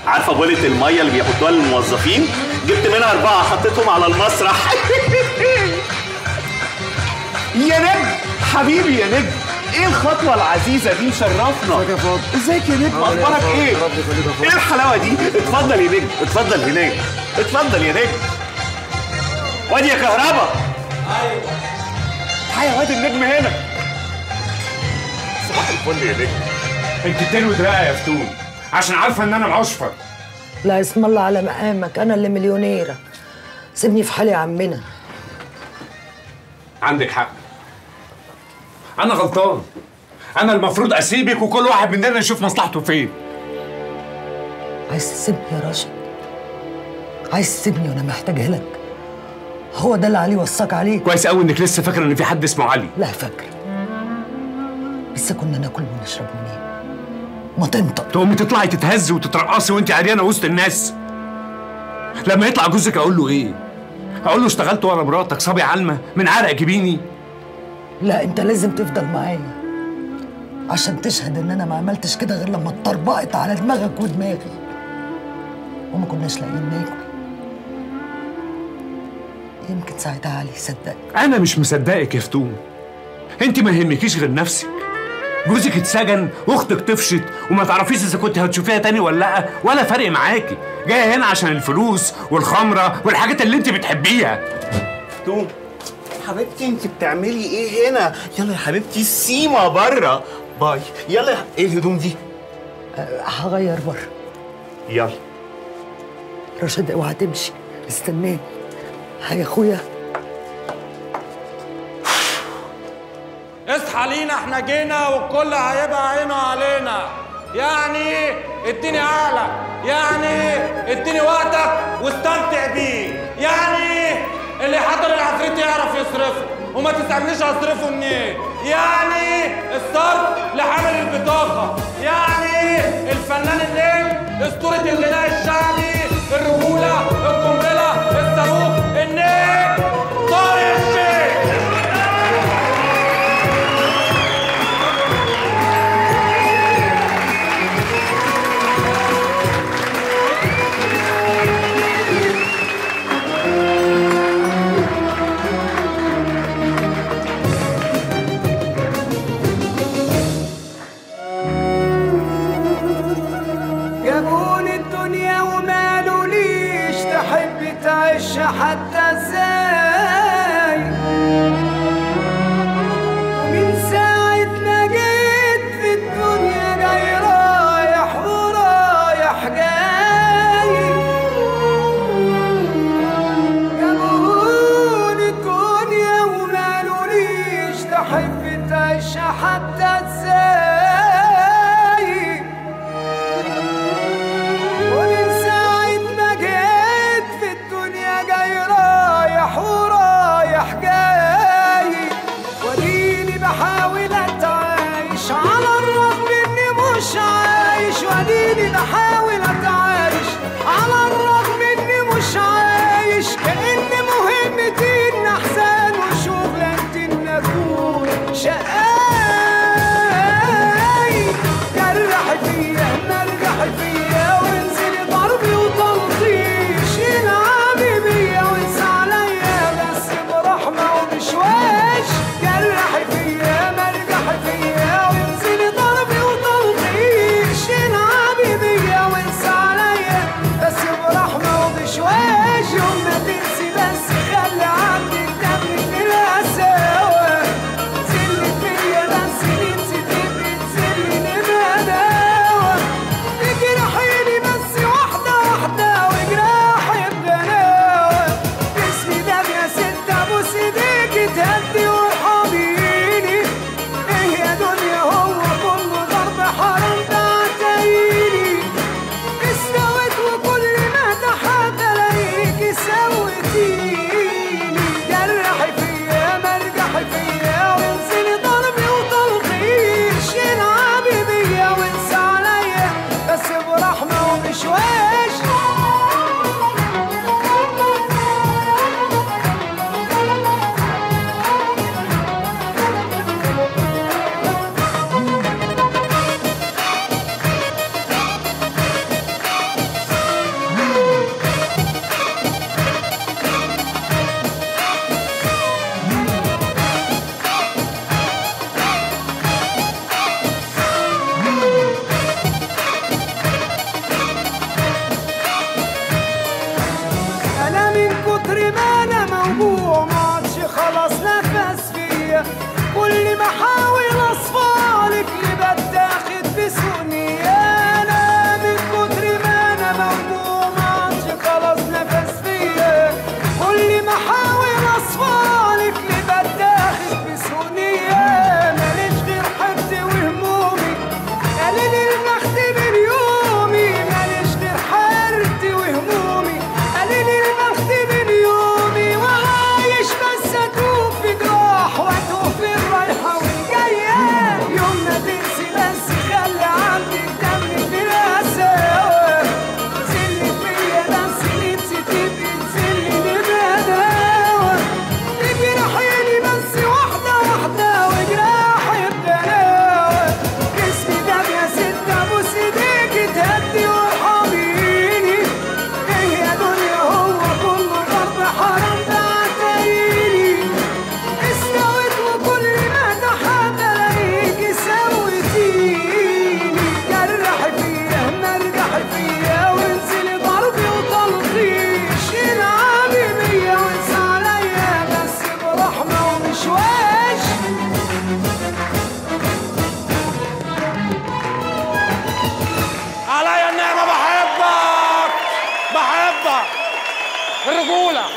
عارفه بولة الميه اللي بيحطوها للموظفين جبت منها اربعه حطيتهم على المسرح يا نجم حبيبي يا نجم ايه الخطوه العزيزه دي شرفنا ازيك يا فاضل ازيك يا نجم عامل إيه يا اخبارك فاضل؟ ايه يا رب يخليك يا فاضل. ايه الحلاوه دي اتفضل يا نجم اتفضل هناك اتفضل يا نجم وادي يا كهربا ايوه تعالى يا واد النجم هنا صباح الفل يا نجم انت تلوي دراعي يا فتون عشان عارفه ان انا العشفر لا اسم الله على مقامك انا اللي مليونيره سيبني في حالي يا عمنا عندك حق انا غلطان انا المفروض اسيبك وكل واحد مننا يشوف مصلحته فين عايز تسيبني يا راشد عايز تسيبني وانا محتاجه لك هو ده اللي علي وصاك عليه كويس قوي انك لسه فاكره ان في حد اسمه علي لا فاكر بس كنا ناكل ونشرب منين ما تنطق تقومي تطلعي تتهزي وتترقصي وانت عريانه وسط الناس لما يطلع جوزك اقول له ايه اقول له اشتغلت ورا مراتك صبي علمه من عرق جبيني لا انت لازم تفضل معايا عشان تشهد ان انا ما عملتش كده غير لما اتطربقت على دماغك ودماغي وما كناش لاقيين ناكل يمكن ساعتها علي يصدقك انا مش مصدقك يا فتون انت ما يهمكيش غير نفسك جوزك اتسجن واختك طفشت وما تعرفيش اذا كنت هتشوفيها تاني ولا لا ولا فارق معاكي جايه هنا عشان الفلوس والخمره والحاجات اللي انت بتحبيها توم حبيبتي انت بتعملي ايه هنا يلا يا حبيبتي السيما بره باي يلا يا... ايه الهدوم دي أه، هغير بره يلا رشاد اوعى تمشي استناني هيا اخويا اصحى لينا احنا جينا والكل هيبقى عينه علينا يعني اديني عقلك يعني اديني وقتك واستمتع بيه يعني اللي حضر العفريت يعرف يصرفه وما تسألنيش هصرفه منين يعني الصرف لحامل البطاقة يعني الفنان الليل اسطورة الغناء الشعبي الرجولة القنبلة الصاروخ النجم طارق الشيخ جابوني الدنيا ومالوا ليش تحب تعيش حتى ازاي ومن ساعة ما جيت في الدنيا جاي رايح ورايح جاي جابوني الدنيا ومالوا ليش تحب تعيش حتى ازاي ومن ساعة ما جيت في الدنيا جاي رايح ورايح جاي وديني بحاول اتعايش على الرغم اني مش عايش وديني بحاول اتعايش على الرغم اني مش عايش كأن مهمتي ان احزان وشغلانتي ان اكون شقاي جرح فيا مرجح فيا وانزل ضربي وتلطيش يلعب بيا وانسى عليا بس برحمة وبشواش جرح فيا مرجح فيا وانزل ضربي وتلطيش يلعب بيا وانسى عليا بس برحمة وبشواش يوم ما تنسي بس خلي عندك دم في القساوة زلت فيا بس ننسي تبقي تزلي نبداوة تجرحيني بس واحدة واحدة وجراحي بغلاوة اسمي ده يا ست ابوس ايديكي تهدي وارحميني ايه يا دنيا هو كله ضرب حرام تعتيني استوت وكل ما تحت الاقيكي سويتيني جرحي فيا مرجحي فيا وانزلي ضربي وتلطيش يلعبي بيا وانسى عليا بس برحمة وبشواش احاول اصفالك لبتاخد بسوني انا من كتر ما انا مهموم عطش خلاص نفس فيا كل ما احاول اصفالك لبتاخد بسوني ماليش غير حد وهمومي قليل البخت من يومي ماليش غير حد وهمومي قليل البخت من يومي وعايش بس اتوه في جراح واتوه في الرايحه والجايه يوم ما تنسي بس خلي عندك دم في القساوه زلي فيا بس نفسي تبقي تزلي بغداوه تجرحيني بس واحده واحده وجراحي بغلاوه جسمي دم يا ست ابوس ايديكي تهدي وارحميني ايه يا دنيا هو كله ضرب حرام ده عتايلي استويت وكل ما تحت الاقيكي سويتيني جرح فيا مرجح فيا وانزلي ضربي وطلقيش العبي بيا وانسى عليا بس برحمه ومش وش عليا النعمة بحبك بحبك الرجولة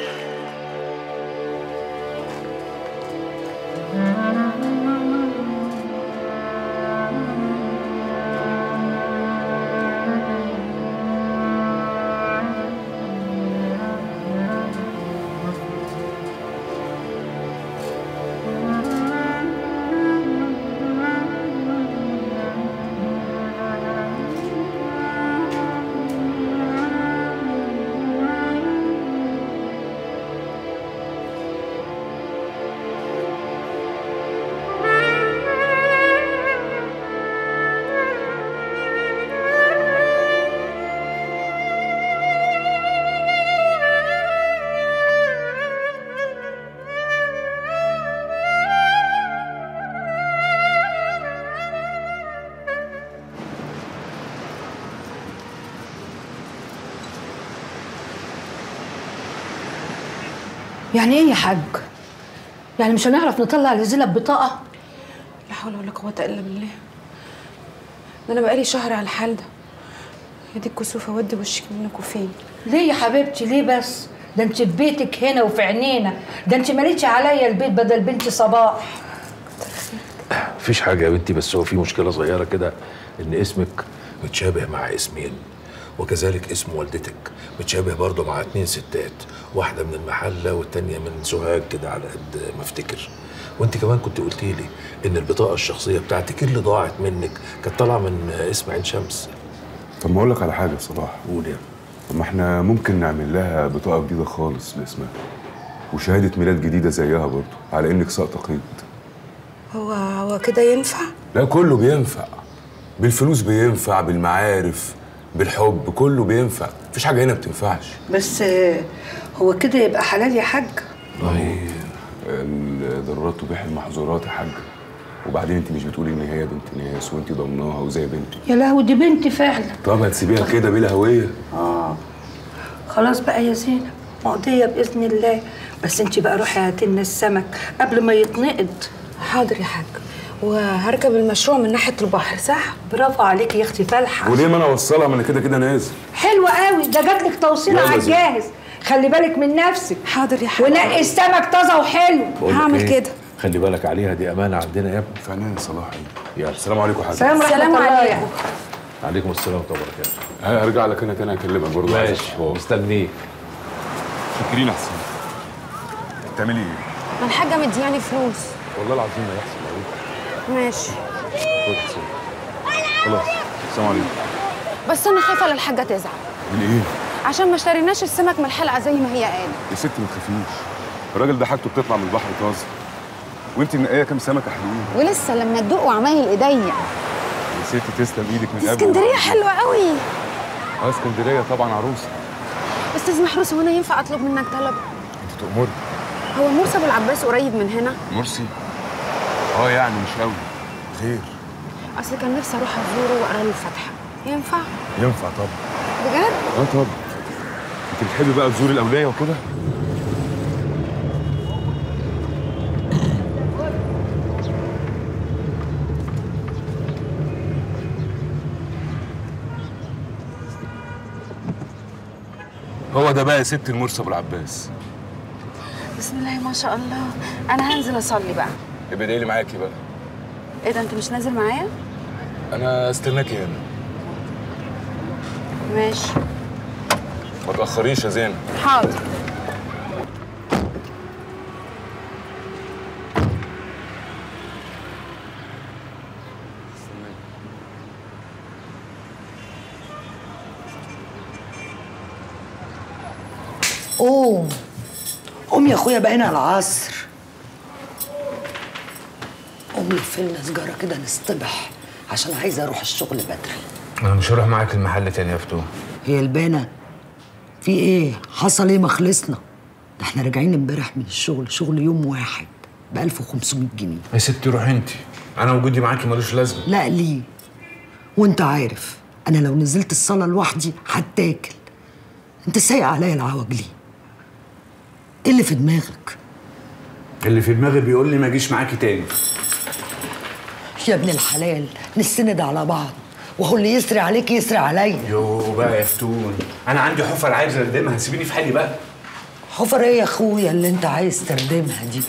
يعني ايه يا حاج؟ يعني مش هنعرف نطلع لزينب بطاقة؟ لا حول ولا قوة إلا بالله ده أنا بقالي شهر على الحال ده يا دي الكسوفة ودي وشك منك وفين ليه يا حبيبتي ليه بس؟ ده انت في بيتك هنا وفي عينينا ده انت ماليتش عليا البيت بدل بنتي صباح مفيش حاجة يا بنتي بس هو في مشكلة صغيرة كده إن اسمك متشابه مع اسمين وكذلك اسم والدتك متشابه برضه مع اتنين ستات واحدة من المحلة والتانية من سوهاج كده على قد ما افتكر وانت كمان كنت قلتي لي ان البطاقة الشخصية بتاعتك اللي ضاعت منك كانت طالعة من اسم عين شمس طب ما اقول لك على حاجه يا صلاح قول يا طب ما احنا ممكن نعمل لها بطاقه جديده خالص لاسمها وشهاده ميلاد جديده زيها برضه على انك ساقطه قيد هو هو كده ينفع؟ لا كله بينفع بالفلوس بينفع بالمعارف بالحب كله بينفع مفيش حاجه هنا بتنفعش بس آه، هو كده يبقى حلال يا حاج والله الضرورات تبيح المحظورات يا حاج وبعدين انت مش بتقولي ان هي بنت ناس وانت ضمناها وزي بنتي يا لهوي دي بنتي فعلا طب هتسيبيها كده بلا هويه خلاص بقى يا زينب مقضية بإذن الله بس انت بقى روحي هاتي لنا السمك قبل ما يتنقض حاضر يا حاج وهركب المشروع من ناحية البحر صح؟ برافو عليكي يا اختي فالحة وليه ما انا اوصلها ما انا كده كده نازل حلوة قوي ده جات لك توصيل يلا على زين. الجاهز خلي بالك من نفسك حاضر يا حاج ونقي السمك طازة وحلو بقول لك هعمل إيه؟ كده. خلي بالك عليها دي أمانة عندنا يا ابني فنان صلاح ايه يلا السلام عليكم يا حاج سلام ورحمة سلام الله عليكم. يا عليكم السلام ورحمة الله وبركاته هرجع لك انا تاني اكلمك برضه ماشي مستنيك فاكرين احسن بتعملي ايه؟ ما الحاجة مدياني فلوس والله العظيم ما يحصل قوي ماشي خلاص السلام عليكم بس أنا خايفة لا الحاجة تزعل من ايه؟ عشان ما اشتريناش السمك من الحلقة زي ما هي قالت يا ست ما تخافيش الراجل ده حاجته بتطلع من البحر طازه وانت منقيه كام سمكه حلوين ولسه لما تدوق وعمايل ايديا يا ست تسلم ايدك من دي قبل اسكندرية حلوة قوي اه اسكندريه طبعا عروسه استاذ محروس هو انا ينفع اطلب منك طلب انت تؤمري هو مرسى ابو العباس قريب من هنا مرسي اه يعني مش قوي خير اصل كان نفسي اروح ازوره واقرا له الفاتحه ينفع ينفع طبعا بجد اه طبعا انت بتحبي بقى تزوري الاولياء وكده هو ده بقى يا ست المرسي ابو العباس بسم الله ما شاء الله انا هنزل اصلي بقى يبقى ادعي لي معاكي بقى ايه ده انت مش نازل معايا انا استناكي هنا ماشي ما تاخريش يا زينب حاضر قوم قوم يا اخويا بقينا العصر قوم لف لنا سجاره كده نصطبح عشان عايزه اروح الشغل بدري انا مش هروح معاك المحل تاني يا فتوح هي البانه في ايه حصل ايه ما خلصنا ده احنا راجعين امبارح من الشغل شغل يوم واحد ب 1500 جنيه يا ستي روحي انت انا وجودي معاكي ملوش لازمه لا ليه وانت عارف انا لو نزلت الصاله لوحدي هتاكل انت سايق عليا العوج ليه ايه اللي في دماغك اللي في دماغي بيقول لي ما اجيش معاكي تاني يا ابن الحلال نستند على بعض وهو اللي يسري عليك يسري عليا يو بقى يا فتون انا عندي حفر عايز اردمها سيبيني في حالي بقى حفر ايه يا اخويا اللي انت عايز تردمها دي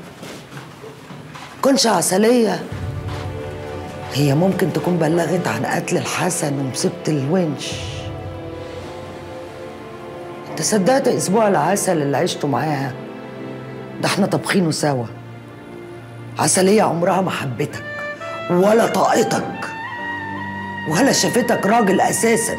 كنش عسلية هي ممكن تكون بلغت عن قتل الحسن ومصيبة الونش انت صدقت اسبوع العسل اللي عشته معاها ده احنا طابخينه سوا عسلية عمرها ما حبتك ولا طاقتك ولا شافتك راجل اساسا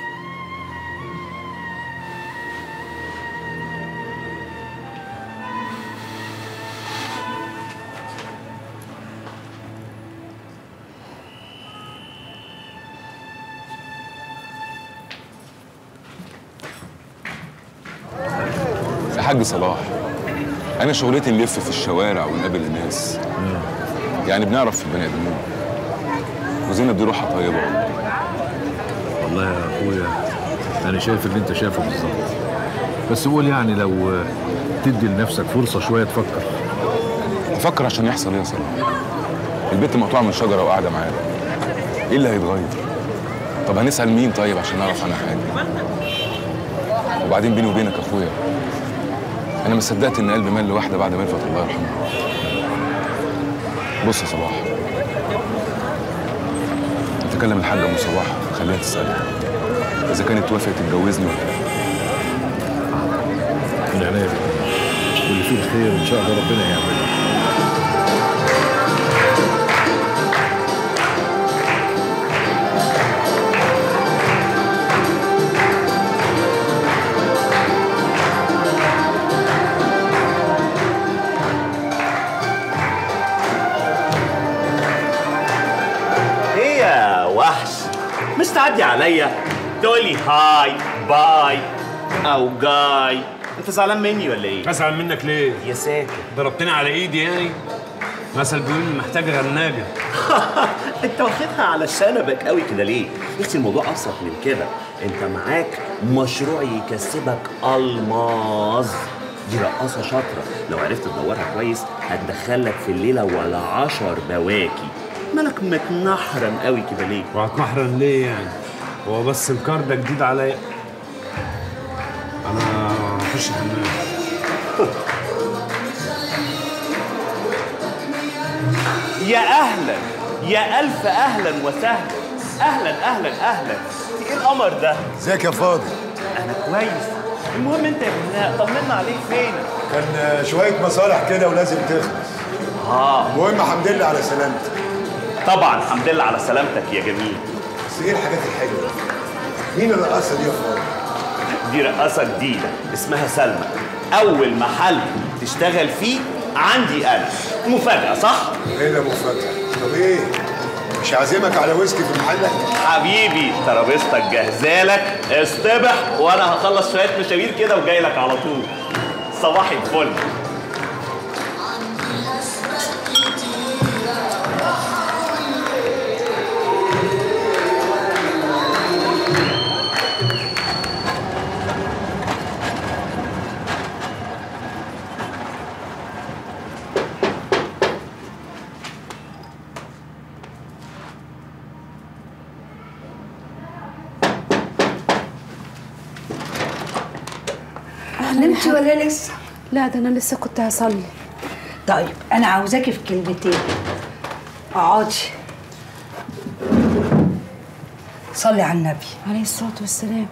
يا حاج صلاح انا شغلتي نلف في الشوارع ونقابل الناس يعني بنعرف في البني ادمين وزينب دي روحها طيبه والله والله يا اخويا انا شايف اللي انت شايفه بالظبط بس قول يعني لو تدي لنفسك فرصه شويه تفكر افكر عشان يحصل ايه يا صلاح البنت مقطوعه من شجره وقاعده معانا ايه اللي هيتغير طب هنسال مين طيب عشان نعرف عنها حاجه وبعدين بيني وبينك يا اخويا انا ما صدقت ان قلبي مال لواحده بعد ما الفت الله يرحمها بص يا صلاح انت كلم الحاج ابو صلاح خليها تسالك اذا كانت توافق تتجوزني ولا لا من عناية واللي فيه الخير ان شاء الله ربنا يعمله ايه يا وحش مش تعدي عليا تقولي هاي باي او جاي انت زعلان مني ولا ايه ازعل منك ليه يا ساتر ضربتني على ايدي يعني مثل بيقول محتاج غناجه انت واخدها على شنبك قوي كده ليه بس الموضوع ابسط من كده انت معاك مشروع يكسبك الماظ دي رقاصه شاطره لو عرفت تدورها كويس هتدخلك في الليله ولا عشر بواكي مالك متنحرم قوي كده ليه وهتنحرن ليه يعني هو بس الكار ده جديد عليا انا هخش الحمام يا اهلا يا الف اهلا وسهلا اهلا اهلا اهلا في ايه القمر ده ازيك يا فاضل انا كويس المهم انت يا بناء طمنا عليك فين كان شويه مصالح كده ولازم تخلص اه المهم الحمد لله على سلامتك طبعا الحمد لله على سلامتك يا جميل بس ايه الحاجات الحلوه مين الرقاصه دي يا فاضل دي رقاصه جديده اسمها سلمى اول محل تشتغل فيه عندي انا مفاجاه صح ايه اللي مفاجاه طب ايه مش عازمك على ويسكي في محلك حبيبي ترابيزتك جاهزالك اصطبح وانا هخلص شويه مشاوير كده وجاي لك على طول صباح الفل نمتي ولا لسه؟ لا ده انا لسه كنت هصلي طيب انا عاوزاكي في كلمتين اقعدي صلي على النبي عليه الصلاه والسلام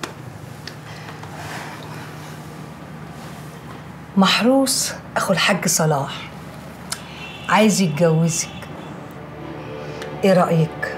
محروس اخو الحاج صلاح عايز يتجوزك ايه رايك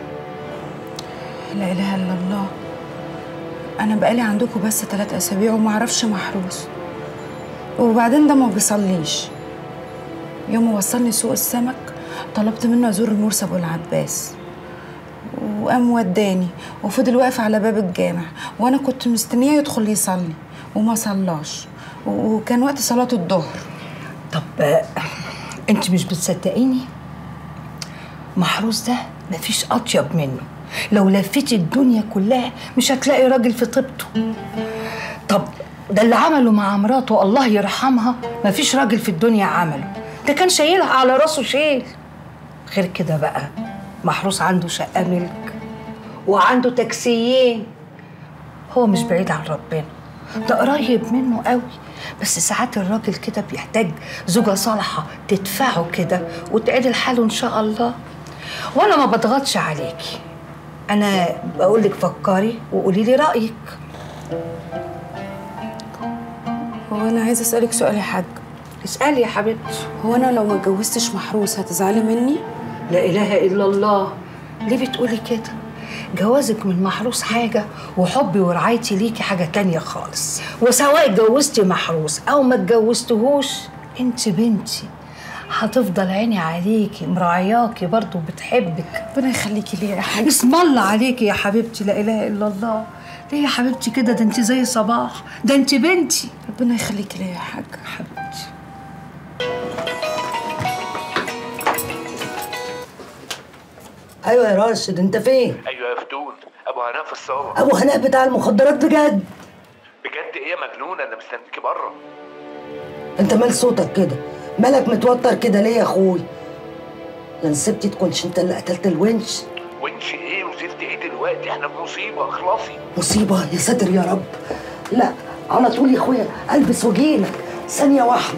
لا اله الا الله انا بقالي عندكم بس ثلاث اسابيع وما اعرفش محروس وبعدين ده ما بيصليش يوم ما وصلني سوق السمك طلبت منه ازور المرسى ابو العباس وقام وداني وفضل واقف على باب الجامع وانا كنت مستنيه يدخل يصلي وما صلاش وكان وقت صلاه الظهر طب آه، انت مش بتصدقيني محروس ده مفيش اطيب منه لو لفيتي الدنيا كلها مش هتلاقي راجل في طيبته طب ده اللي عمله مع مراته الله يرحمها مفيش راجل في الدنيا عمله ده كان شايلها على راسه شيل غير كده بقى محروس عنده شقة ملك وعنده تاكسيين هو مش بعيد عن ربنا ده قريب منه قوي بس ساعات الراجل كده بيحتاج زوجة صالحة تدفعه كده وتعدل حاله إن شاء الله وأنا ما بضغطش عليكي أنا بقول لك فكري وقولي لي رأيك هو انا عايزه اسالك سؤال يا حاج اسألي يا حبيبتي هو انا لو ما اتجوزتش محروس هتزعلي مني لا إله إلا الله ليه بتقولي كده؟ جوازك من محروس حاجة وحبي ورعايتي ليكي حاجة تانية خالص وسواء اتجوزتي محروس أو ما اتجوزتهوش انت بنتي هتفضل عيني عليكي مراعياكي برضو بتحبك ربنا يخليكي ليا يا حاج اسم الله عليكي يا حبيبتي لا إله إلا الله ليه يا حبيبتي كده ده انت زي صباح ده انت بنتي ربنا يخليكي ليا يا حاج حبيبتي ايوه يا راشد انت فين؟ ايوه يا فتون ابو هناء في الصاله ابو هناء بتاع المخدرات بجد بجد ايه يا مجنونه انا مستنيكي بره انت مال صوتك كده مالك متوتر كده ليه يا اخوي يا نسيبتي تكونش انت اللي قتلت الونش وانش ايه وزفت ايه دلوقتي احنا في مصيبه اخلصي مصيبة يا ساتر يا رب لا على طول يا اخويا البس واجيلك ثانية واحدة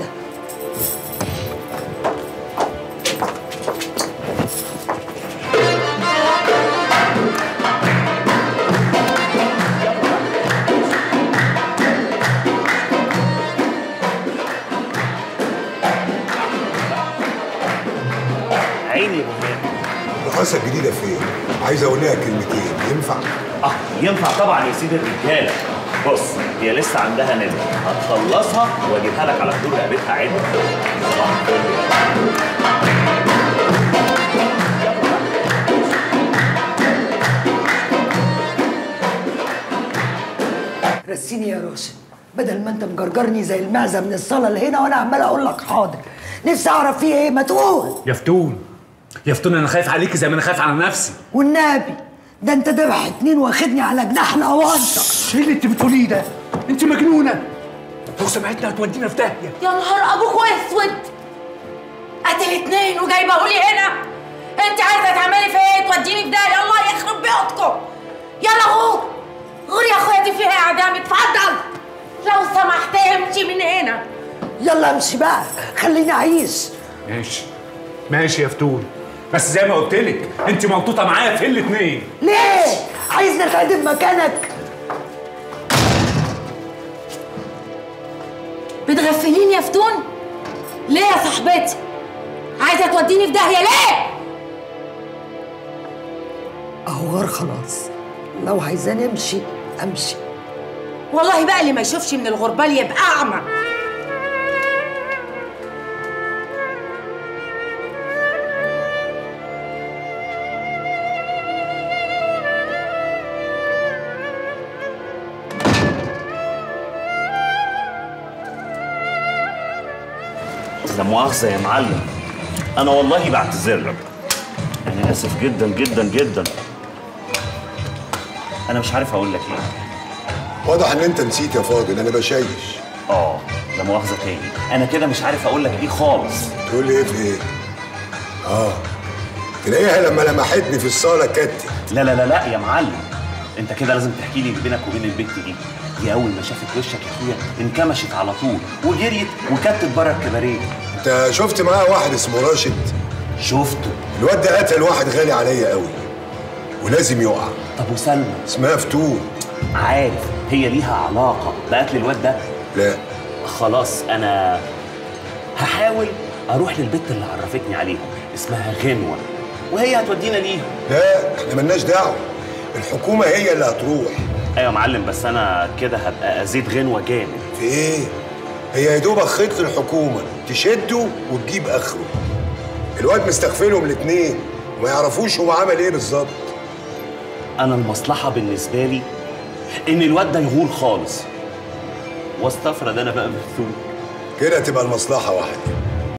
عيني يا ابو هاني. الرقاصة الجديدة فين؟ عايز اقول لها كلمتين ينفع؟ اه ينفع طبعا يا سيدي الرجاله بص هي لسه عندها ندى هتخلصها واجيبها لك على حدود رقبتها عدل صباح الفل رسيني يا راشد بدل ما انت مجرجرني زي المعزة من الصالة اللي هنا وانا عمال اقول لك حاضر نفسي اعرف فيه ايه ما تقول يا فتون يا فتون انا خايف عليكي زي ما انا خايف على نفسي والنبي ده انت ذبح اتنين واخدني على جناح الاوانطه ايه اللي انت بتقوليه ده انت مجنونه لو سمعتنا هتودينا في داهيه يا نهار ابوك اسود قتل اتنين وجايبه لي هنا انت عايزه تعملي في ايه توديني في داهيه الله يخرب بيوتكم يلا غور غور يا اخويا دي فيها اعدام اتفضل لو سمحت امشي من هنا يلا امشي بقى خليني اعيش ماشي ماشي يا فتون بس زي ما قلت لك انت مبطوطه معايا في الاتنين ليه عايزني اتعدم مكانك بتغفليني يا فتون ليه يا صاحبتي عايزه توديني في داهيه ليه اهو غار خلاص لو عايزاني امشي امشي والله بقى اللي ما يشوفش من الغربال يبقى اعمى لا مؤاخذة يا معلم أنا والله بعتذر لك أنا آسف جدا جدا جدا أنا مش عارف أقول لك إيه واضح ان انت نسيت يا فاضل انا بشيش آه لا مؤاخذة تاني أنا كده مش عارف أقول لك إيه خالص تقول لي ايه في ايه؟ اه تلاقيها لما لمحتني في الصالة كتت لا لا لا لا يا معلم أنت كده لازم تحكي لي بينك وبين البنت دي دي اول ما شافت وشك يا اخويا انكمشت على طول وجريت وكتت بره الكباريه انت شفت معاه واحد اسمه راشد شفته الواد ده قتل واحد غالي عليا قوي ولازم يقع طب وسلمى اسمها فتون عارف هي ليها علاقه بقتل الواد ده لا خلاص انا هحاول اروح للبت اللي عرفتني عليها اسمها غنوه وهي هتودينا ليها لا احنا ملناش دعوه الحكومه هي اللي هتروح ايوه يا معلم بس انا كده هبقى ازيد غنوه جامد في ايه هي يا دوبك خيط الحكومه تشده وتجيب اخره الواد مستغفلهم الاتنين وما يعرفوش هو عمل ايه بالظبط انا المصلحه بالنسبه لي ان الواد ده يغور خالص واستفرد انا بقى مفتون كده تبقى المصلحه واحده